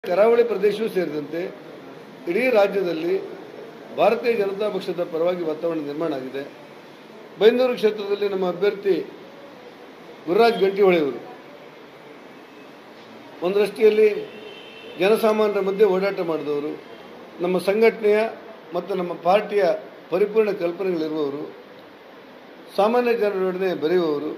ಕರಾವಳಿ ಪ್ರದೇಶವೂ ಸೇರಿದಂತೆ ಇಡೀ ರಾಜ್ಯದಲ್ಲಿ ಭಾರತೀಯ ಜನತಾ ಪಕ್ಷದ ಪರವಾಗಿ ವಾತಾವರಣ ನಿರ್ಮಾಣ ಆಗಿದೆ ಬೈಂದೂರು ಕ್ಷೇತ್ರದಲ್ಲಿ ನಮ್ಮ ಅಭ್ಯರ್ಥಿ ಗುರುರಾಜ್ ಗಂಟಿಹೊಳೆಯವರು ಒಂದು ದೃಷ್ಟಿಯಲ್ಲಿ ಜನಸಾಮಾನ್ಯರ ಮಧ್ಯೆ ಓಡಾಟ ಮಾಡಿದವರು ನಮ್ಮ ಸಂಘಟನೆಯ ಮತ್ತು ನಮ್ಮ ಪಾರ್ಟಿಯ ಪರಿಪೂರ್ಣ ಕಲ್ಪನೆಗಳಿರುವವರು ಸಾಮಾನ್ಯ ಜನರೊಡನೆ ಬೆರೆಯುವವರು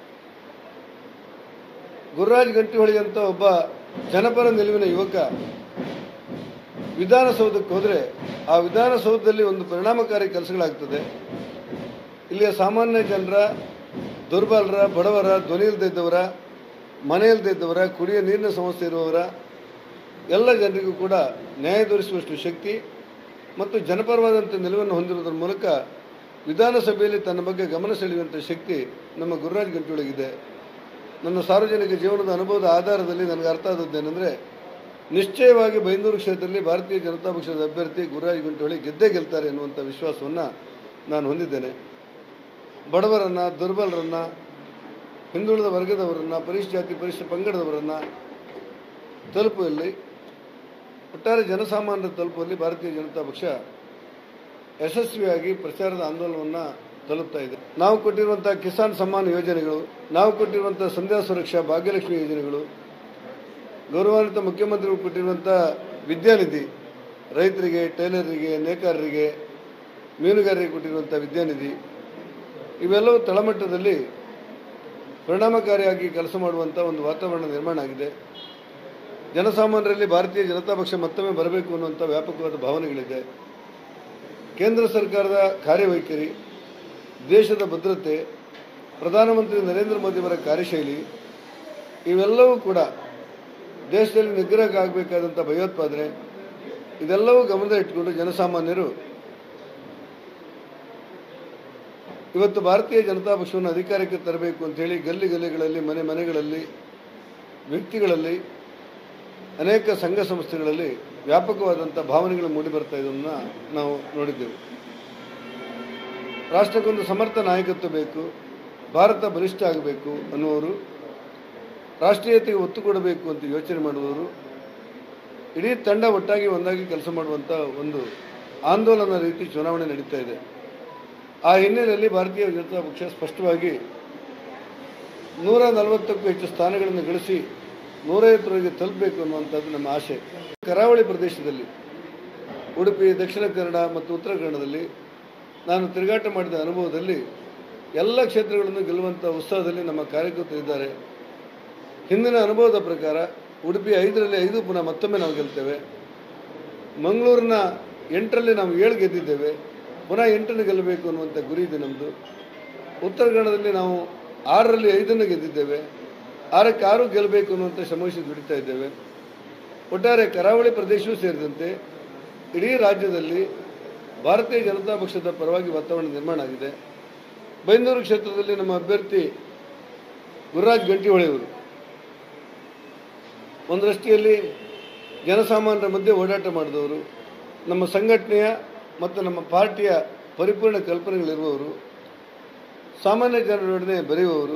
ಗುರುರಾಜ್ ಗಂಟಿಹೊಳಿ ಅಂತ ಒಬ್ಬ ಜನಪರ ನಿಲುವಿನ ಯುವಕ ವಿಧಾನಸೌಧಕ್ಕೆ ಹೋದರೆ ಆ ವಿಧಾನಸೌಧದಲ್ಲಿ ಒಂದು ಪರಿಣಾಮಕಾರಿ ಕೆಲಸಗಳಾಗ್ತದೆ ಇಲ್ಲಿಯ ಸಾಮಾನ್ಯ ಜನರ ದುರ್ಬಲರ ಬಡವರ ಧ್ವನಿ ಇಲ್ಲದೆ ಇದ್ದವರ ಮನೆ ಇಲ್ಲದೆ ಇದ್ದವರ ಕುಡಿಯ ನೀರಿನ ಸಮಸ್ಯೆ ಇರುವವರ ಎಲ್ಲ ಜನರಿಗೂ ಕೂಡ ನ್ಯಾಯ ದೊರಕಿಸುವಷ್ಟು ಶಕ್ತಿ ಮತ್ತು ಜನಪರವಾದಂಥ ನಿಲುವನ್ನು ಹೊಂದಿರುವುದರ ಮೂಲಕ ವಿಧಾನಸಭೆಯಲ್ಲಿ ತನ್ನ ಬಗ್ಗೆ ಗಮನ ಸೆಳೆಯುವಂಥ ಶಕ್ತಿ ನಮ್ಮ ಗುರುರಾಜ್ ಗಂಟೊಳಗಿದೆ ನನ್ನ ಸಾರ್ವಜನಿಕ ಜೀವನದ ಅನುಭವದ ಆಧಾರದಲ್ಲಿ ನನಗೆ ಅರ್ಥ ಆದದ್ದೇನೆಂದರೆ ನಿಶ್ಚಯವಾಗಿ ಬೈಂದೂರು ಕ್ಷೇತ್ರದಲ್ಲಿ ಭಾರತೀಯ ಜನತಾ ಪಕ್ಷದ ಅಭ್ಯರ್ಥಿ ಗುರುರಾಜ್ ಗಂಟೊಳಿ ಗೆದ್ದೇ ಗೆಲ್ತಾರೆ ಎನ್ನುವಂಥ ವಿಶ್ವಾಸವನ್ನು ನಾನು ಹೊಂದಿದ್ದೇನೆ ಬಡವರನ್ನು ದುರ್ಬಲರನ್ನು ಹಿಂದುಳಿದ ವರ್ಗದವರನ್ನು ಪರಿಶಿಷ್ಟ ಜಾತಿ ಪರಿಶಿಷ್ಟ ಪಂಗಡದವರನ್ನು ತಲುಪುವಲ್ಲಿ ಒಟ್ಟಾರೆ ಜನಸಾಮಾನ್ಯರ ತಲುಪುವಲ್ಲಿ ಭಾರತೀಯ ಜನತಾ ಪಕ್ಷ ಯಶಸ್ವಿಯಾಗಿ ಪ್ರಚಾರದ ಆಂದೋಲನವನ್ನು ತಲುಪ್ತಾ ಇದೆ ನಾವು ಕೊಟ್ಟಿರುವಂಥ ಕಿಸಾನ್ ಸಮ್ಮಾನ್ ಯೋಜನೆಗಳು ನಾವು ಕೊಟ್ಟಿರುವಂಥ ಸಂಧ್ಯಾ ಸುರಕ್ಷಾ ಭಾಗ್ಯಲಕ್ಷ್ಮಿ ಯೋಜನೆಗಳು ಗೌರವಾನ್ವಿತ ಮುಖ್ಯಮಂತ್ರಿಗಳು ಕೊಟ್ಟಿರುವಂಥ ವಿದ್ಯಾನಿಧಿ ರೈತರಿಗೆ ಟೈಲರಿಗೆ ನೇಕಾರರಿಗೆ ಮೀನುಗಾರರಿಗೆ ಕೊಟ್ಟಿರುವಂಥ ವಿದ್ಯಾನಿಧಿ ಇವೆಲ್ಲವೂ ತಳಮಟ್ಟದಲ್ಲಿ ಪರಿಣಾಮಕಾರಿಯಾಗಿ ಕೆಲಸ ಮಾಡುವಂಥ ಒಂದು ವಾತಾವರಣ ನಿರ್ಮಾಣ ಆಗಿದೆ ಜನಸಾಮಾನ್ಯರಲ್ಲಿ ಭಾರತೀಯ ಜನತಾ ಪಕ್ಷ ಮತ್ತೊಮ್ಮೆ ಬರಬೇಕು ಅನ್ನುವಂಥ ವ್ಯಾಪಕವಾದ ಭಾವನೆಗಳಿದೆ ಕೇಂದ್ರ ಸರ್ಕಾರದ ಕಾರ್ಯವೈಖರಿ ದೇಶದ ಭದ್ರತೆ ಪ್ರಧಾನಮಂತ್ರಿ ನರೇಂದ್ರ ಮೋದಿಯವರ ಕಾರ್ಯಶೈಲಿ ಇವೆಲ್ಲವೂ ಕೂಡ ದೇಶದಲ್ಲಿ ನಿಗ್ರಹಕ್ಕಾಗಬೇಕಾದಂಥ ಭಯೋತ್ಪಾದನೆ ಇದೆಲ್ಲವೂ ಗಮನದ ಇಟ್ಕೊಂಡು ಜನಸಾಮಾನ್ಯರು ಇವತ್ತು ಭಾರತೀಯ ಜನತಾ ಪಕ್ಷವನ್ನು ಅಧಿಕಾರಕ್ಕೆ ತರಬೇಕು ಅಂತೇಳಿ ಗಲ್ಲಿ ಗಲ್ಲಿಗಳಲ್ಲಿ ಮನೆ ಮನೆಗಳಲ್ಲಿ ವ್ಯಕ್ತಿಗಳಲ್ಲಿ ಅನೇಕ ಸಂಘ ಸಂಸ್ಥೆಗಳಲ್ಲಿ ವ್ಯಾಪಕವಾದಂಥ ಭಾವನೆಗಳು ಮೂಡಿಬರ್ತಾ ಇದನ್ನು ನಾವು ನೋಡಿದ್ದೆವು ರಾಷ್ಟ್ರಕ್ಕೊಂದು ಸಮರ್ಥ ನಾಯಕತ್ವ ಬೇಕು ಭಾರತ ಬಲಿಷ್ಠ ಆಗಬೇಕು ಅನ್ನುವರು ರಾಷ್ಟ್ರೀಯತೆಗೆ ಒತ್ತು ಕೊಡಬೇಕು ಅಂತ ಯೋಚನೆ ಮಾಡುವವರು ಇಡೀ ತಂಡ ಒಟ್ಟಾಗಿ ಒಂದಾಗಿ ಕೆಲಸ ಮಾಡುವಂಥ ಒಂದು ಆಂದೋಲನ ರೀತಿ ಚುನಾವಣೆ ನಡೀತಾ ಇದೆ ಆ ಹಿನ್ನೆಲೆಯಲ್ಲಿ ಭಾರತೀಯ ಜನತಾ ಪಕ್ಷ ಸ್ಪಷ್ಟವಾಗಿ ನೂರ ನಲವತ್ತಕ್ಕೂ ಹೆಚ್ಚು ಸ್ಥಾನಗಳನ್ನು ಗಳಿಸಿ ನೂರೈವತ್ತರವರೆಗೆ ತಲುಪಬೇಕು ಅನ್ನುವಂಥದ್ದು ನಮ್ಮ ಆಶೆ ಕರಾವಳಿ ಪ್ರದೇಶದಲ್ಲಿ ಉಡುಪಿ ದಕ್ಷಿಣ ಕನ್ನಡ ಮತ್ತು ಉತ್ತರ ಕನ್ನಡದಲ್ಲಿ ನಾನು ತಿರುಗಾಟ ಮಾಡಿದ ಅನುಭವದಲ್ಲಿ ಎಲ್ಲ ಕ್ಷೇತ್ರಗಳನ್ನು ಗೆಲ್ಲುವಂಥ ಉತ್ಸಾಹದಲ್ಲಿ ನಮ್ಮ ಕಾರ್ಯಕರ್ತರಿದ್ದಾರೆ ಹಿಂದಿನ ಅನುಭವದ ಪ್ರಕಾರ ಉಡುಪಿ ಐದರಲ್ಲಿ ಐದು ಪುನಃ ಮತ್ತೊಮ್ಮೆ ನಾವು ಗೆಲ್ತೇವೆ ಮಂಗಳೂರಿನ ಎಂಟರಲ್ಲಿ ನಾವು ಏಳು ಗೆದ್ದಿದ್ದೇವೆ ಪುನಃ ಎಂಟನ್ನು ಗೆಲ್ಲಬೇಕು ಅನ್ನುವಂಥ ಗುರಿ ಇದೆ ನಮ್ಮದು ಉತ್ತರ ಕನ್ನಡದಲ್ಲಿ ನಾವು ಆರರಲ್ಲಿ ಐದನ್ನು ಗೆದ್ದಿದ್ದೇವೆ ಆರಕ್ಕೆ ಆರು ಗೆಲ್ಲಬೇಕು ಅನ್ನುವಂಥ ಶ್ರಮವಹಿಸಿ ದುಡಿತಾ ಇದ್ದೇವೆ ಒಟ್ಟಾರೆ ಕರಾವಳಿ ಪ್ರದೇಶವೂ ಸೇರಿದಂತೆ ಇಡೀ ರಾಜ್ಯದಲ್ಲಿ ಭಾರತೀಯ ಜನತಾ ಪಕ್ಷದ ಪರವಾಗಿ ವಾತಾವರಣ ನಿರ್ಮಾಣ ಆಗಿದೆ ಬೈಂದೂರು ಕ್ಷೇತ್ರದಲ್ಲಿ ನಮ್ಮ ಅಭ್ಯರ್ಥಿ ಗುರುರಾಜ್ ಗಂಟಿಹೊಳೆಯವರು ಒಂದು ದೃಷ್ಟಿಯಲ್ಲಿ ಜನಸಾಮಾನ್ಯರ ಮಧ್ಯೆ ಓಡಾಟ ಮಾಡಿದವರು ನಮ್ಮ ಸಂಘಟನೆಯ ಮತ್ತು ನಮ್ಮ ಪಾರ್ಟಿಯ ಪರಿಪೂರ್ಣ ಕಲ್ಪನೆಗಳಿರುವವರು ಸಾಮಾನ್ಯ ಜನರೊಡನೆ ಬೆರೆಯುವವರು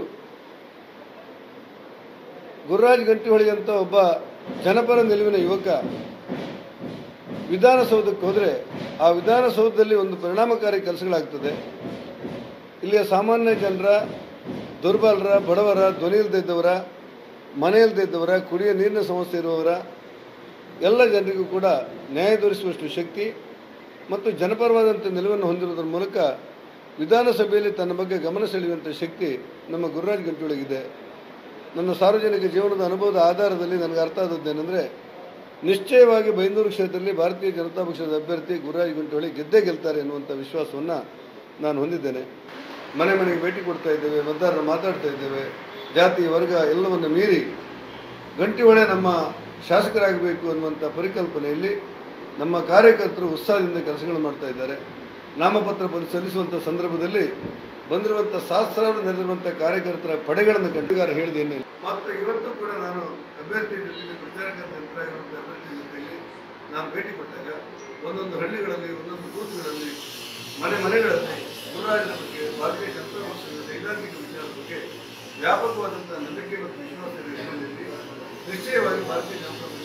ಗುರುರಾಜ್ ಗಂಟಿಹೊಳಿ ಅಂತ ಒಬ್ಬ ಜನಪರ ನಿಲುವಿನ ಯುವಕ ವಿಧಾನಸೌಧಕ್ಕೆ ಹೋದರೆ ಆ ವಿಧಾನಸೌಧದಲ್ಲಿ ಒಂದು ಪರಿಣಾಮಕಾರಿ ಕೆಲಸಗಳಾಗ್ತದೆ ಇಲ್ಲಿಯ ಸಾಮಾನ್ಯ ಜನರ ದುರ್ಬಲರ ಬಡವರ ಧ್ವನಿ ಇಲ್ಲದೆ ಇದ್ದವರ ಮನೆ ಇಲ್ಲದೆ ಇದ್ದವರ ಕುಡಿಯ ನೀರಿನ ಸಮಸ್ಯೆ ಇರುವವರ ಎಲ್ಲ ಜನರಿಗೂ ಕೂಡ ನ್ಯಾಯ ದೊರಕಿಸುವಷ್ಟು ಶಕ್ತಿ ಮತ್ತು ಜನಪರವಾದಂಥ ನಿಲುವನ್ನು ಹೊಂದಿರುವುದರ ಮೂಲಕ ವಿಧಾನಸಭೆಯಲ್ಲಿ ತನ್ನ ಬಗ್ಗೆ ಗಮನ ಸೆಳೆಯುವಂಥ ಶಕ್ತಿ ನಮ್ಮ ಗುರುರಾಜ್ ಗಂಟೊಳಗಿದೆ ನನ್ನ ಸಾರ್ವಜನಿಕ ಜೀವನದ ಅನುಭವದ ಆಧಾರದಲ್ಲಿ ನನಗೆ ಅರ್ಥ ಆದದ್ದೇನೆಂದರೆ ನಿಶ್ಚಯವಾಗಿ ಬೈಂದೂರು ಕ್ಷೇತ್ರದಲ್ಲಿ ಭಾರತೀಯ ಜನತಾ ಪಕ್ಷದ ಅಭ್ಯರ್ಥಿ ಗುರುರಾಜ್ ಗಂಟೊಳಿ ಗೆದ್ದೇ ಗೆಲ್ತಾರೆ ಎನ್ನುವಂಥ ವಿಶ್ವಾಸವನ್ನು ನಾನು ಹೊಂದಿದ್ದೇನೆ ಮನೆ ಮನೆಗೆ ಭೇಟಿ ಕೊಡ್ತಾ ಇದ್ದೇವೆ ಮತದಾರರು ಮಾತಾಡ್ತಾ ಇದ್ದೇವೆ ಜಾತಿ ವರ್ಗ ಎಲ್ಲವನ್ನು ಮೀರಿ ಗಂಟಿಹೊಳೆ ನಮ್ಮ ಶಾಸಕರಾಗಬೇಕು ಅನ್ನುವಂಥ ಪರಿಕಲ್ಪನೆಯಲ್ಲಿ ನಮ್ಮ ಕಾರ್ಯಕರ್ತರು ಉತ್ಸಾಹದಿಂದ ಕೆಲಸಗಳು ಮಾಡ್ತಾ ಇದ್ದಾರೆ ನಾಮಪತ್ರ ಬರೆದು ಸಲ್ಲಿಸುವಂಥ ಸಂದರ್ಭದಲ್ಲಿ ಬಂದಿರುವಂಥ ಸಹಸ್ರಾರು ನೆರೆದಿರುವಂಥ ಕಾರ್ಯಕರ್ತರ ಪಡೆಗಳನ್ನು ಕಂಡುಗಾರ ಹೇಳಿದೆ ಏನಿಲ್ಲ ಮಾತ್ರ ಇವತ್ತು ಕೂಡ ನಾನು ಅಭ್ಯರ್ಥಿ ಜೊತೆಗೆ ಪ್ರಚಾರಕರ ಯಂತ್ರರಾಗಿರುವಂಥ ಅಭ್ಯರ್ಥಿ ಜೊತೆಯಲ್ಲಿ ನಾನು ಭೇಟಿ ಕೊಟ್ಟಾಗ ಒಂದೊಂದು ಹಳ್ಳಿಗಳಲ್ಲಿ ಒಂದೊಂದು ಬೂತ್ಗಳಲ್ಲಿ ಮನೆ ಮನೆಗಳಲ್ಲಿ ಗುರುರಾಜನ ಬಗ್ಗೆ ಭಾರತೀಯ ಜನತಾ ಪಕ್ಷದ ಸೈದ್ಧಾಂತಿಕ ವಿಚಾರದ ಬಗ್ಗೆ ವ್ಯಾಪಕವಾದಂಥ ನಂಬಿಕೆ ಮತ್ತು ವಿಶ್ವಾಸ ಇದೆ ನಿಶ್ಚಯವಾಗಿ ಭಾರತೀಯ ಜನತಾ ಪಕ್ಷ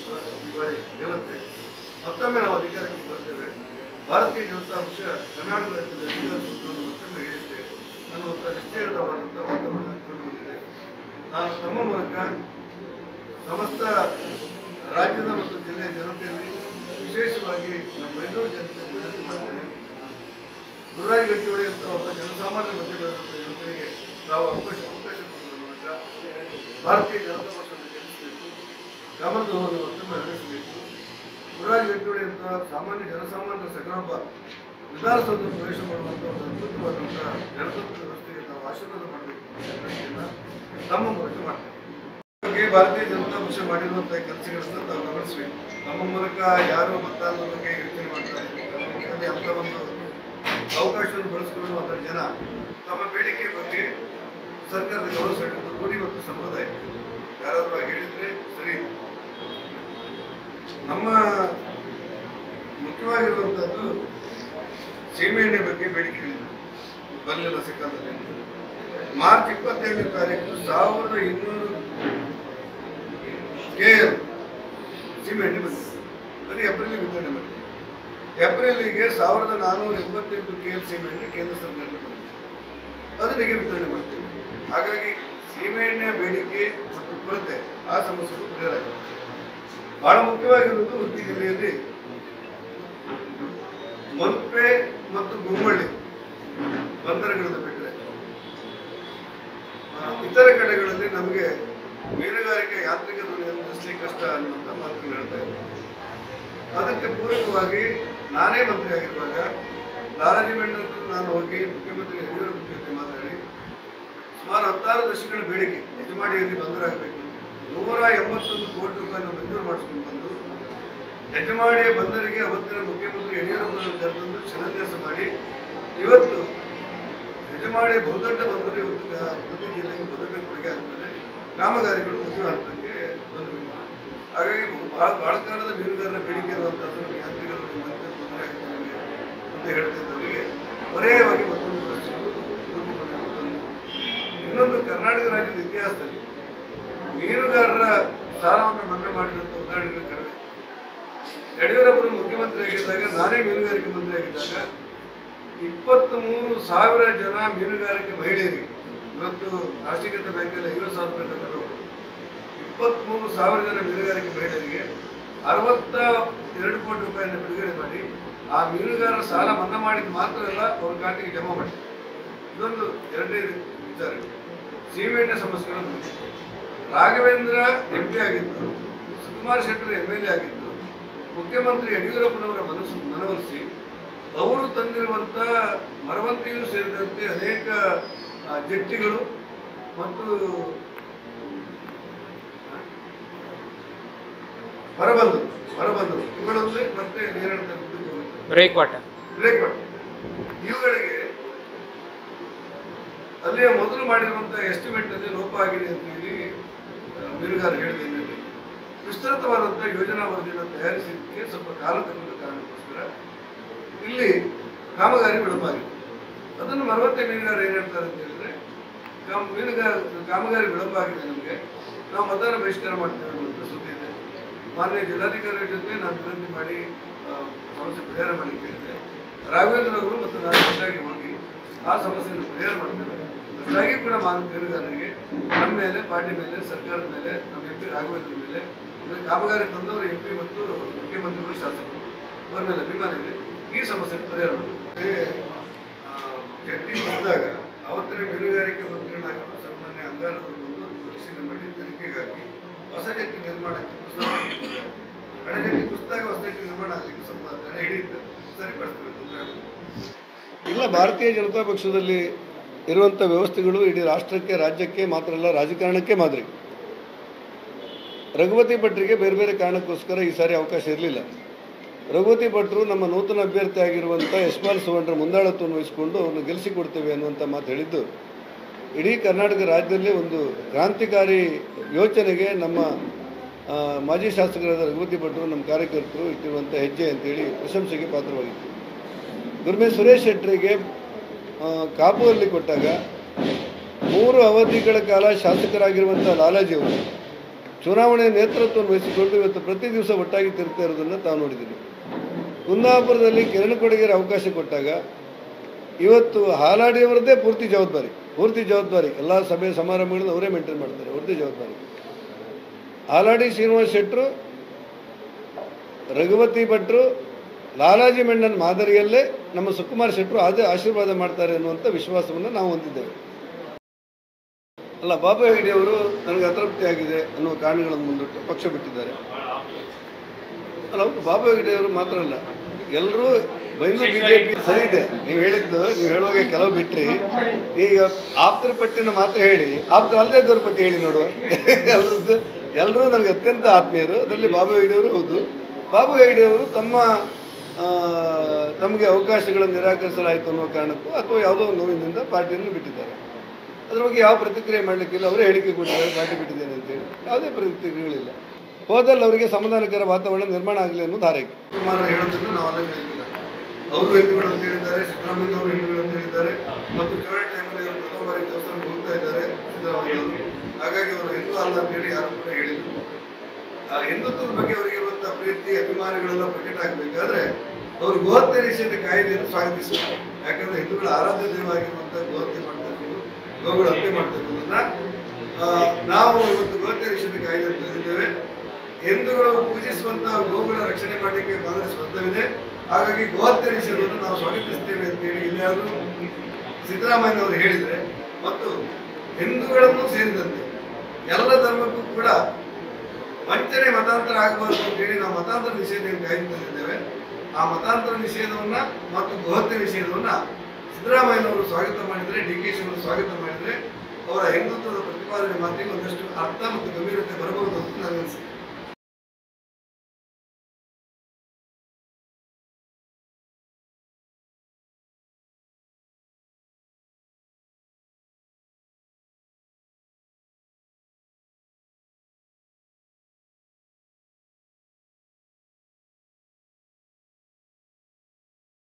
ದಿವಾಳಿ ಹೇಳುತ್ತೆ ಮತ್ತೊಮ್ಮೆ ನಾವು ಅಧಿಕಾರಕ್ಕೆ ಬರ್ತೇವೆ ಭಾರತೀಯ ಜನತಾ ಪಕ್ಷ ಕರ್ನಾಟಕ ರಾಜ್ಯದ ಅಧಿಕಾರ ಸೂತ್ರವನ್ನು ಮತ್ತೊಮ್ಮೆ ಹೇಳಿದ್ದೇವೆ ಅನ್ನುವಂಥ ನಿಶ್ಚಯವಾದಂಥ ವಾತಾವರಣ ಕಂಡು ಬಂದಿದೆ ನಾನು ತಮ್ಮ ಮೂಲಕ ಸಮಸ್ತ ರಾಜ್ಯದ ಮತ್ತು ಜಿಲ್ಲೆಯ ಜನತೆಯಲ್ಲಿ ವಿಶೇಷವಾಗಿ ನಮ್ಮ ಮೈಸೂರು ಜನತೆಯಲ್ಲಿ ವಿನಂತಿ ಮಾಡ್ತೇನೆ ಗುರುರಾಜ್ ಗಟ್ಟಿಹೊಳಿ ಅಂತ ಒಬ್ಬ ಜನಸಾಮಾನ್ಯ ಮಧ್ಯೆ ಜನತೆಗೆ ನಾವು ಅವಕಾಶ ಅವಕಾಶ ಕೊಡುವ ಮೂಲಕ ಭಾರತೀಯ ಜನತಾ ಪಕ್ಷವನ್ನು ಗೆಲ್ಲಿಸಬೇಕು ಗಮನವನ್ನು ಮತ್ತೊಮ್ಮೆ ಹರಿಸಬೇಕು ಗುರುರಾಜ್ ಗಟ್ಟಿಹೊಳಿ ಅಂತ ಸಾಮಾನ್ಯ ಜನಸಾಮಾನ್ಯರ ಸಕಲೊಬ್ಬ ವಿಧಾನಸೌಧ ಪ್ರವೇಶ ಮಾಡುವಂಥ ಒಂದು ಅದ್ಭುತವಾದಂಥ ಜನತಂತ್ರ ವ್ಯವಸ್ಥೆಗೆ ನಾವು ಆಶೀರ್ವಾದ ಮಾಡಬೇಕು ಅನ್ನೋ ವಿನಂತಿಯನ್ನ ನಮ್ಮ ಮೂಲಕ ಮಾಡ್ತೇವೆ ಬಗ್ಗೆ ಭಾರತೀಯ ಜನತಾ ಪಕ್ಷ ಮಾಡಿರುವಂತಹ ಕೆಲಸಗಳನ್ನ ತಾವು ಗಮನಿಸಬೇಕು ನಮ್ಮ ಮೂಲಕ ಯಾರು ಮತದಾನದ ಬಗ್ಗೆ ಯೋಚನೆ ಮಾಡ್ತಾರೆ ಅಲ್ಲಿ ಅಂತ ಒಂದು ಅವಕಾಶವನ್ನು ಬಳಸಿಕೊಳ್ಳುವಂತ ಜನ ತಮ್ಮ ಬೇಡಿಕೆ ಬಗ್ಗೆ ಸರ್ಕಾರದ ಗೌರವ ಸೆಳೆಯುವುದು ರೂಢಿ ಮತ್ತು ಸಂಪ್ರದಾಯ ಯಾರಾದ್ರೂ ಹಾಗೆ ಹೇಳಿದ್ರೆ ಸರಿ ನಮ್ಮ ಮುಖ್ಯವಾಗಿರುವಂತದ್ದು ಸೀಮೆಎಣ್ಣೆ ಬಗ್ಗೆ ಬೇಡಿಕೆ ಹೇಳಿದ್ರು ಬರಲಿಲ್ಲ ಸಕಾಲದಲ್ಲಿ ಮಾರ್ಚ್ ಇಪ್ಪತ್ತೇಳನೇ ತಾರೀಕು ಸಾವಿರದ ಇನ್ನೂರು ಕೆ ಎಲ್ ಸೀಮೆಎಣ್ಣೆ ಬಂದಿದೆ ಅದು ಏಪ್ರಿಲ್ ವಿತರಣೆ ಮಾಡಿದೆ ಏಪ್ರಿಲ್ಗೆ ಸಾವಿರದ ನಾನ್ನೂರ ಎಂಬತ್ತೆಂಟು ಕೆ ಎಲ್ ಸೀಮೆಎಣ್ಣೆ ಕೇಂದ್ರ ಸರ್ಕಾರಕ್ಕೆ ಬಂದಿದೆ ಅದನ್ನಿಗೆ ವಿತರಣೆ ಮಾಡ್ತೀವಿ ಹಾಗಾಗಿ ಸೀಮೆಎಣ್ಣೆ ಬೇಡಿಕೆ ಮತ್ತು ಕೊರತೆ ಆ ಸಮಸ್ಯೆಗಳು ಪರಿಹಾರ ಆಗಿದೆ ಬಹಳ ಮುಖ್ಯವಾಗಿರುವುದು ಉಡುಪಿ ಜಿಲ್ಲೆಯಲ್ಲಿ ಮಲ್ಪೆ ಮತ್ತು ಗುಮ್ಮಳ್ಳಿ ಬಂದರುಗಳನ್ನು ಬಿಟ್ಟರೆ ಆ, ಇತರ ಕಡೆಗಳಲ್ಲಿ ನಮಗೆ ಮೀನುಗಾರಿಕೆ ಯಾಂತ್ರಿಕ ಧ್ವನಿಯನ್ನು ನಡೆಸಲಿಕ್ಕೆ ಕಷ್ಟ ಅನ್ನುವಂಥ ಮಾತುಗಳು ಹೇಳ್ತಾ ಇದ್ದಾರೆ ಅದಕ್ಕೆ ಪೂರಕವಾಗಿ ನಾನೇ ಮಂತ್ರಿ ಆಗಿರುವಾಗ ಲಾಲಾಜಿ ಮೆಂಡಲ್ ನಾನು ಹೋಗಿ ಮುಖ್ಯಮಂತ್ರಿ ಯಡಿಯೂರಪ್ಪ ಜೊತೆ ಮಾತಾಡಿ ಸುಮಾರು ಹತ್ತಾರು ದಶಕಗಳ ಬೇಡಿಕೆ ಯಜಮಾಡಿಯಲ್ಲಿ ಬಂದರಾಗಬೇಕು ನೂರ ಎಂಬತ್ತೊಂದು ಕೋಟಿ ರೂಪಾಯಿನ ಮಂಜೂರು ಮಾಡಿಸ್ಕೊಂಡು ಬಂದು ಯಜಮಾಡಿಯ ಬಂದರಿಗೆ ಅವತ್ತಿನ ಮುಖ್ಯಮಂತ್ರಿ ಯಡಿಯೂರಪ್ಪನನ್ನು ಕರೆತಂದು ಶಿಲಾನ್ಯಾಸ ಮಾಡಿ ಇವತ್ತು ಯಜಮಾಡಿ ಬಹುದೊಡ್ಡ ಬಂದರು ಇವತ್ತು ಗ- ಪ್ರತಿ ಜಿಲ್ಲೆಗೆ ಬಹುದೊಡ್ಡ ಕೊಡುಗೆ ಆಗ್ತದೆ ಕಾಮಗಾರಿಗಳು ಮುಗಿಯುವ ಹಂತಕ್ಕೆ ಬಂದಿವೆ ಹಾಗಾಗಿ ಬಹಳ ಬಹಳ ಕಾಲದ ಮೀನುಗಾರರ ಬೇಡಿಕೆ ಇರುವಂತಹದ್ದು ನಮಗೆ ಯಾಂತ್ರಿಕರು ಮತ್ತೆ ತೊಂದರೆ ಆಗ್ತದೆ ನಮಗೆ ಅಂತ ಹೇಳ್ತಾ ಇದ್ದವರಿಗೆ ಪರ್ಯಾಯವಾಗಿ ಮತ್ತೊಂದು ಪರಿಸ್ಥಿತಿಗಳು ರೂಪುಗೊಂಡಿರುವಂಥದ್ದು. ಇನ್ನೊಂದು ಕರ್ನಾಟಕ ರಾಜ್ಯದ ಇತಿಹಾಸದಲ್ಲಿ ಮೀನುಗಾರರ ಸಾಲವನ್ನು ಮನ್ನಾ ಮಾಡಿದಂಥ ಉದಾಹರಣೆಗಳು ಕಡಿಮೆ ಯಡಿಯೂರಪ್ಪರು ಮುಖ್ಯಮಂತ್ರಿ ಆಗಿದ್ದಾಗ ನಾನೇ ಮೀನುಗಾರಿಕೆ ಮಂತ್ರಿ ಆಗಿದ್ದಾಗ ಇಪ್ಪತ್ತ್ ಮೂರು ಸಾವಿರ ಜನ ಮೀನುಗಾರಿಕೆ ಮಹಿಳೆಯರಿಗೆ ಇವತ್ತು ರಾಷ್ಟ್ರೀಕೃತ ಬ್ಯಾಂಕಲ್ಲಿ ಐವತ್ತು ಸಾವಿರ ರೂಪಾಯಿ ತಗೊಂಡು ಇಪ್ಪತ್ತ್ಮೂರು ಸಾವಿರ ಜನ ಮೀನುಗಾರಿಕೆ ಮಹಿಳೆಯರಿಗೆ ಅರವತ್ತ ಎರಡು ಕೋಟಿ ರೂಪಾಯಿಯನ್ನು ಬಿಡುಗಡೆ ಮಾಡಿ ಆ ಮೀನುಗಾರರ ಸಾಲ ಮನ್ನಾ ಮಾಡಿದ ಮಾತ್ರ ಅಲ್ಲ ಅವ್ರ ಖಾತೆಗೆ ಜಮಾ ಮಾಡಿ ಇದೊಂದು ಎರಡನೇ ವಿಚಾರ ಸೀಮೆಎಣ್ಣೆ ಸಮಸ್ಯೆಗಳು ರಾಘವೇಂದ್ರ ಎಂ ಪಿ ಆಗಿದ್ದು Sukumar Shettar M L A ಆಗಿದ್ದು ಮುಖ್ಯಮಂತ್ರಿ ಯಡಿಯೂರಪ್ಪನವರ ಮನಸ್ಸು ಮನವೊಲಿಸಿ ಅವರು ತಂದಿರುವಂತ ಮರವಂತಿಯೂ ಸೇರಿದಂತೆ ಅನೇಕ ಆ, ಜಟ್ಟಿಗಳು ಮತ್ತು ಹೊರಬಂದರು ಹೊರಬಂದರು ಇವುಗಳಲ್ಲಿ ಮತ್ತೆ ನೇರಳೆ ಬ್ರೇಕ್ ವಾಟರ್ ಬ್ರೇಕ್ ಮಾಡಿ ಇವುಗಳಿಗೆ ಅಲ್ಲಿಯ ಮೊದಲು ಮಾಡಿರುವಂತಹ ಎಸ್ಟಿಮೇಟ್ ನಲ್ಲಿ ಲೋಪ ಆಗಿದೆ ಅಂತ ಹೇಳಿ ಆ, ಮೀನುಗಾರ ಹೇಳಿದೆ ಎನ್ನಲ್ಲಿ. ವಿಸ್ತೃತವಾದಂತಹ ಯೋಜನಾ ವರದಿಯನ್ನು ತಯಾರಿಸಲಿಕ್ಕೆ ಸ್ವಲ್ಪ ಕಾಲ ತಗೊಂಡ ಕಾರಣಕ್ಕೋಸ್ಕರ ಇಲ್ಲಿ ಕಾಮಗಾರಿ ವಿಳಂಬ ಆಗಿದೆ ಅದನ್ನು ಮರವತ್ತೆ ಮೀನುಗಾರ ಏನ್ ಹೇಳ್ತಾರೆ ಅಂತ ಹೇಳಿದ್ರೆ ಕಾಮ್ ಮೀನುಗಾರ ಕಾಮಗಾರಿ ವಿಳಂಬ ಆಗಿದೆ ನಮಗೆ ನಾವು ಮತದಾನ ಬಹಿಷ್ಕಾರ ಮಾಡ್ತೇವೆ ಅನ್ನುವಂಥ ಸುದ್ದಿ ಇದೆ ಮಾನ್ಯ ಜಿಲ್ಲಾಧಿಕಾರಿಗಳ ಜೊತೆ ನಾನು ವಿನಂತಿ ಮಾಡಿ ಆ, ಸಮಸ್ಯೆ ಪರಿಹಾರ ಮಾಡಿ ಕೇಳಿದೆ ರಾಘವೇಂದ್ರ ಅವರು ಮತ್ತು ನಾನು ಒಟ್ಟಾಗಿ ಹೋಗಿ ಆ ಸಮಸ್ಯೆಯನ್ನು ಪರಿಹಾರ ಮಾಡ್ತೇವೆ ಅಷ್ಟಾಗಿ ಕೂಡ ಮಾನ್ಯ ಮೀನುಗಾರರಿಗೆ ನಮ್ಮ ಮೇಲೆ ಪಾರ್ಟಿ ಮೇಲೆ ಸರ್ಕಾರದ ಮೇಲೆ ನಮ್ಮ ಎಂ ಪಿ ರಾಘವೇಂದ್ರ ಮೇಲೆ ಅಂದ್ರೆ ಕಾಮಗಾರಿ ತಂದವರು ಎಂ ಪಿ ಮತ್ತು ಮುಖ್ಯಮಂತ್ರಿಗಳು ಶಾಸಕರು ಅವರ ಮೇಲೆ ಅಭಿಮಾನ ಇದೆ ಈ ಸಮಸ್ಯೆ ಪರಿಹಾರ ಮಾಡಬೇಕು. ಮತ್ತೆ, ಆ, ಜಟ್ಟಿ ಬಂದಾಗ ಅವತ್ತಿನ ಮೀನುಗಾರಿಕೆ ಮಂತ್ರಿಗಳಾಗಿರುವ ಸನ್ಮಾನ್ಯ ಅಂಗಾರವರು ಬಂದು ಪರಿಶೀಲನೆ ಮಾಡಿ ತನಿಖೆಗಾಗಿ ಹೊಸ ಜಟ್ಟಿ ನಿರ್ಮಾಣಕ್ಕೆ ಪ್ರಸ್ತಾವ ಮಾಡಿದ್ದಾರೆ. ಹಳೆ ಜಟ್ಟಿ ಕುಸಿದಾಗ ಹೊಸ ಜಟ್ಟಿ ನಿರ್ಮಾಣ ಆಗಲಿಕ್ಕೆ ಸ್ವಲ್ಪ ತಡೆ ಹಿಡಿಯುತ್ತೆ ಸರಿಪಡಿಸಬೇಕು ತೊಂದರೆ ಆಗುತ್ತೆ. ಇಲ್ಲ ಭಾರತೀಯ ಜನತಾ ಪಕ್ಷದಲ್ಲಿ ಇರುವಂಥ ವ್ಯವಸ್ಥೆಗಳು ಇಡೀ ರಾಷ್ಟ್ರಕ್ಕೆ ರಾಜ್ಯಕ್ಕೆ ಮಾತ್ರ ಅಲ್ಲ ರಾಜಕಾರಣಕ್ಕೆ ಮಾದರಿ ರಘುಪತಿ ಭಟ್ರಿಗೆ ಬೇರೆ ಬೇರೆ ಕಾರಣಕ್ಕೋಸ್ಕರ ಈ ಸಾರಿ ಅವಕಾಶ ಇರಲಿಲ್ಲ ರಘುಪತಿ ಭಟ್ರು ನಮ್ಮ ನೂತನ ಅಭ್ಯರ್ಥಿ ಆಗಿರುವಂಥ ಯಶ್ಪಾಲ್ ಸುವರ್ಣರ ಮುಂದಾಳತ್ವವನ್ನು ವಹಿಸಿಕೊಂಡು ಅವ್ರನ್ನ ಗೆಲ್ಲಿಸಿಕೊಡ್ತೇವೆ ಅನ್ನುವಂಥ ಮಾತು ಹೇಳಿದ್ದು ಇಡೀ ಕರ್ನಾಟಕ ರಾಜ್ಯದಲ್ಲಿ ಒಂದು ಕ್ರಾಂತಿಕಾರಿ ಯೋಚನೆಗೆ ನಮ್ಮ ಆ, ಮಾಜಿ ಶಾಸಕರಾದ ರಘುಪತಿ ಭಟ್ರು ನಮ್ಮ ಕಾರ್ಯಕರ್ತರು ಇಟ್ಟಿರುವಂಥ ಹೆಜ್ಜೆ ಅಂತೇಳಿ ಪ್ರಶಂಸೆಗೆ ಪಾತ್ರವಾಗಿತ್ತು ಗುರುಮೆ ಸುರೇಶ್ ಶೆಟ್ಟರಿಗೆ ಆ, ಕಾಪುವಲ್ಲಿ ಕೊಟ್ಟಾಗ ಮೂರು ಅವಧಿಗಳ ಕಾಲ ಶಾಸಕರಾಗಿರುವಂಥ ಲಾಲಾಜಿ ಅವರು ಚುನಾವಣೆ ನೇತೃತ್ವವನ್ನು ವಹಿಸಿಕೊಂಡು ಇವತ್ತು ಪ್ರತಿ ದಿವಸ ಒಟ್ಟಾಗಿ ತಿರುಗ್ತಾ ಇರೋದನ್ನು ತಾವು ನೋಡಿದ್ದೀವಿ ಕುಂದಾಪುರದಲ್ಲಿ ಕಿರಣ್ ಕೊಡಗೆರೆ ಅವಕಾಶ ಕೊಟ್ಟಾಗ ಇವತ್ತು ಹಾಲಾಡಿಯವರದ್ದೇ ಪೂರ್ತಿ ಜವಾಬ್ದಾರಿ ಪೂರ್ತಿ ಜವಾಬ್ದಾರಿ ಎಲ್ಲ ಸಭೆ ಸಮಾರಂಭಗಳನ್ನು ಅವರೇ ಮೇಂಟೈನ್ ಮಾಡ್ತಾರೆ ಅವ್ರದ್ದೇ ಜವಾಬ್ದಾರಿ ಹಾಲಾಡಿ ಶ್ರೀನಿವಾಸ್ ಶೆಟ್ಟರು ರಘುವತಿ ಭಟ್ರು ಲಾಲಾಜಿ ಮೆಂಡನ್ ಮಾದರಿಯಲ್ಲೇ ನಮ್ಮ ಸುಕುಮಾರ್ ಶೆಟ್ಟರು ಅದೇ ಆಶೀರ್ವಾದ ಮಾಡ್ತಾರೆ ಅನ್ನುವಂಥ ವಿಶ್ವಾಸವನ್ನು ನಾವು ಹೊಂದಿದ್ದೇವೆ ಅಲ್ಲ ಬಾಬು ಹೆಗಡೆ ಅವರು ನನಗೆ ಅತೃಪ್ತಿ ಆಗಿದೆ ಅನ್ನುವ ಕಾರಣಗಳನ್ನು ಮುಂದಿಟ್ಟು ಪಕ್ಷ ಬಿಟ್ಟಿದ್ದಾರೆ ಅಲ್ಲ ಹೌದು ಬಾಬು ಹೆಗಡೆ ಅವರು ಮಾತ್ರ ಅಲ್ಲ ಎಲ್ಲರೂ ಬೈಂದೂರು ಬಿಜೆಪಿ ಸರಿ ಇದೆ ನೀವು ಹೇಳಿದ್ದು ನೀವು ಹೇಳುವಾಗ ಕೆಲವು ಬಿಟ್ರಿ ಈಗ ಆಪ್ತರ ಪಟ್ಟಿನ ಮಾತ್ರ ಹೇಳಿ ಆಪ್ತರ ಅಲ್ಲದೆ ಇದ್ದವ್ರ ಪಟ್ಟಿ ಹೇಳಿ ನೋಡುವ ಎಲ್ಲರದ್ದು ಎಲ್ಲರೂ ನನಗೆ ಅತ್ಯಂತ ಆತ್ಮೀಯರು ಅದರಲ್ಲಿ ಬಾಬು ಹೆಗಡೆ ಅವರು ಹೌದು ಬಾಬು ಹೆಗಡೆ ಅವರು ತಮ್ಮ ಆ, ತಮಗೆ ಅವಕಾಶಗಳನ್ನು ನಿರಾಕರಿಸಲಾಯಿತು ಅನ್ನುವ ಕಾರಣಕ್ಕೂ ಅಥವಾ ಯಾವುದೋ ಒಂದು ನೋವಿನಿಂದ ಪಾರ್ಟಿಯನ್ನು ಬಿಟ್ಟಿದ್ದಾರೆ ಅದ್ರ ಬಗ್ಗೆ ಯಾವ ಪ್ರತಿಕ್ರಿಯೆ ಮಾಡಲಿಕ್ಕಿಲ್ಲ ಅವರೇ ಹೇಳಿಕೆ ಕೊಟ್ಟಿದ್ದಾರೆ ಪಾರ್ಟಿ ಬಿಟ್ಟಿದ್ದೇನೆ ಅಂತೇಳಿ ಯಾವುದೇ ಪ್ರತಿಕ್ರಿಯೆಗಳಿಲ್ಲ ಹೋದಲ್ಲಿ ಅವರಿಗೆ ಸಮಾಧಾನಕರ ವಾತಾವರಣ ನಿರ್ಮಾಣ ಆಗಲಿ ಅನ್ನೋದು ಹಾರೈಕೆ ಕುಮಾರ್ ಹೇಳೋದನ್ನು ನಾವು ಅಲ್ಲ ಹೇಳಿಲ್ಲ ಅವರು ಹಿಂದೂಗಳು ಅಂತ ಹೇಳಿದ್ದಾರೆ ಸಿದ್ದರಾಮಯ್ಯ ಅವರು ಹಿಂದೂಗಳು ಅಂತ ಹೇಳಿದ್ದಾರೆ ಮತ್ತು ಕೋವಿಡ್ ಟೈಮಲ್ಲಿ ಅವರು ಪ್ರಥಮ ಬಾರಿ ದೇವಸ್ಥಾನಕ್ಕೆ ಹೋಗ್ತಾ ಇದ್ದಾರೆ ಸಿದ್ದರಾಮಯ್ಯ ಅವರು ಹಾಗಾಗಿ ಅವರು ಹಿಂದೂ ಅಲ್ಲ ಅಂತ ಹೇಳಿ ಯಾರು ಕೂಡ ಹೇಳಿಲ್ಲ ಆ ಹಿಂದುತ್ವದ ಬಗ್ಗೆ ಅವರಿಗೆ ಇರುವಂತಹ ಪ್ರೀತಿ ಅಭಿಮಾನಗಳೆಲ್ಲ ಪ್ರಕಟ ಆಗಬೇಕಾದ್ರೆ ಅವರು ಗೋಹತ್ಯೆ ನಿಷೇಧ ಕಾಯ್ದೆಯನ್ನು ಸ್ವಾಗತಿಸಬೇಕು ಯಾಕಂದ್ರೆ ಹಿಂದೂಗಳ ಆರಾಧ್ಯ ದೇವವಾಗಿರುವಂತಹ ಗೋಹತ್ಯೆ ಮಾಡ್ತಾ ಇರೋದು ಗೋಗಳು ಹತ್ಯೆ ಮಾಡ್ತಾ ಇರೋದನ್ನ ಆ, ನಾವು ಇವತ್ತು ಗೋಹತ್ಯೆ ನಿಷೇಧ ಕಾಯ್ದೆ ಅಂತ ತಂದಿದ್ದೇವೆ ಹಿಂದೂಗಳು ಪೂಜಿಸುವಂತಹ ಗೋಗಳ ರಕ್ಷಣೆ ಮಾಡಲಿಕ್ಕೆ ಕಾಂಗ್ರೆಸ್ ಬದ್ಧವಿದೆ ಹಾಗಾಗಿ ಗೋಹತ್ಯೆ ನಿಷೇಧವನ್ನು ನಾವು ಸ್ವಾಗತಿಸ್ತೇವೆ ಅಂತ ಹೇಳಿ ಇಲ್ಲಾದರೂ ಸಿದ್ದರಾಮಯ್ಯ ಅವರು ಹೇಳಿದ್ರೆ ಮತ್ತು ಹಿಂದೂಗಳನ್ನು ಸೇರಿದಂತೆ ಎಲ್ಲ ಧರ್ಮಕ್ಕೂ ಕೂಡ ವಂಚನೆ ಮತಾಂತರ ಆಗಬಾರದು ಅಂತ ಹೇಳಿ ನಾವು ಮತಾಂತರ ನಿಷೇಧವನ್ನು ಕಾಯ್ದು ತಂದಿದ್ದೇವೆ ಆ ಮತಾಂತರ ನಿಷೇಧವನ್ನ ಮತ್ತು ಗೋಹತ್ಯೆ ನಿಷೇಧವನ್ನ ಸಿದ್ದರಾಮಯ್ಯನವರು ಸ್ವಾಗತ ಮಾಡಿದರೆ ಡಿ ಕೆ ಶಿವರು ಸ್ವಾಗತ ಮಾಡಿದರೆ ಅವರ ಹಿಂದುತ್ವದ ಪ್ರತಿಪಾದನೆ ಮಾತಿಗೆ ಒಂದಷ್ಟು ಅರ್ಥ ಮತ್ತು ಗಂಭೀರತೆ ಬರಬಹುದು ಅಂತ ನನಗೆ ಅನಿಸುತ್ತೆ